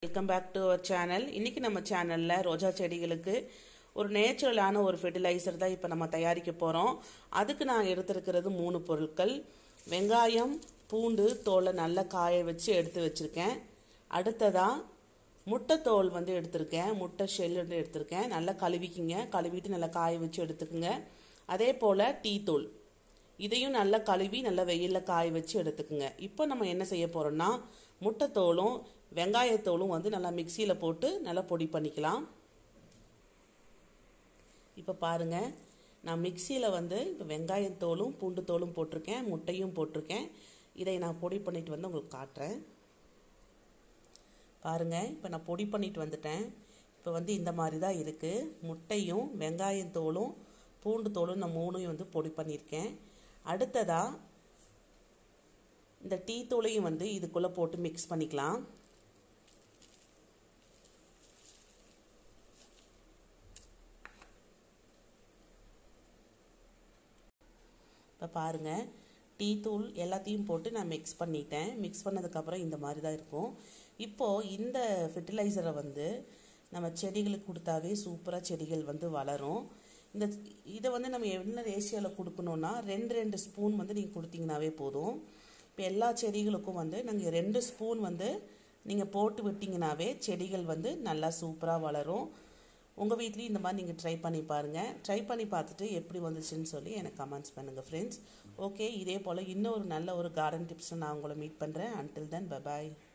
welcome back to our channel இன்னைக்கு நம்ம சேனலில் ரோஜா செடிகளுக்கு ஒரு நேச்சுரலான ஒரு ஃபெர்டிலைசர் தான் இப்போ நம்ம தயாரிக்க போகிறோம் அதுக்கு நான் எடுத்திருக்கிறது மூணு பொருட்கள் வெங்காயம் பூண்டு தோலை நல்லா காய வச்சு எடுத்து வச்சுருக்கேன் அடுத்ததாக முட்டைத்தோல் வந்து எடுத்திருக்கேன் முட்டை ஷெல் வந்து எடுத்திருக்கேன் நல்லா கழுவிக்கிங்க கழுவிட்டு நல்லா காய வச்சு எடுத்துக்கோங்க அதே போல் டீ தூள் இதையும் நல்லா கழுவி நல்லா வெயிலில் காய வச்சு எடுத்துக்கோங்க இப்போ நம்ம என்ன செய்ய போகிறோம்னா முட்டைத்தோலும் வெங்காயத்தோலும் வந்து நல்லா மிக்சியில் போட்டு நல்லா பொடி பண்ணிக்கலாம் இப்போ பாருங்கள் நான் மிக்சியில் வந்து இப்போ வெங்காயத்தோலும் பூண்டு தோலும் போட்டிருக்கேன் முட்டையும் போட்டிருக்கேன் இதை நான் பொடி பண்ணிட்டு வந்து உங்களுக்கு காட்டுறேன் பாருங்கள் இப்போ நான் பொடி பண்ணிட்டு வந்துட்டேன் இப்போ வந்து இந்த மாதிரி தான் இருக்குது முட்டையும் வெங்காயத்தோலும் பூண்டு தோலும் நான் மூணையும் வந்து பொடி பண்ணியிருக்கேன் அடுத்ததாக இந்த டீ தூளையும் வந்து இதுக்குள்ளே போட்டு மிக்ஸ் பண்ணிக்கலாம் இப்போ பாருங்கள் டீ தூள் எல்லாத்தையும் போட்டு நான் மிக்ஸ் பண்ணிட்டேன் மிக்ஸ் பண்ணதுக்கப்புறம் இந்த மாதிரி தான் இருக்கும் இப்போது இந்த ஃபெர்டிலைசரை வந்து நம்ம செடிகளுக்கு கொடுத்தாவே சூப்பராக செடிகள் வந்து வளரும் இந்த இதை வந்து நம்ம என்ன ரேஷியோவில் கொடுக்கணுன்னா ரெண்டு ரெண்டு ஸ்பூன் வந்து நீங்கள் கொடுத்தீங்கனாவே போதும் இப்போ எல்லா செடிகளுக்கும் வந்து நாங்கள் ரெண்டு ஸ்பூன் வந்து நீங்கள் போட்டு விட்டிங்கனாவே செடிகள் வந்து நல்லா சூப்பராக வளரும் உங்கள் வீட்லேயும் இந்த மாதிரி நீங்கள் ட்ரை பண்ணி பாருங்கள் ட்ரை பண்ணி பார்த்துட்டு எப்படி வந்துச்சுன்னு சொல்லி எனக்கு கமெண்ட்ஸ் பண்ணுங்கள் ஃப்ரெண்ட்ஸ் ஓகே இதே போல் இன்னொரு நல்ல ஒரு கார்டன் டிப்ஸை நான் உங்களை மீட் பண்ணுறேன் அன்டில் தென் பபாய்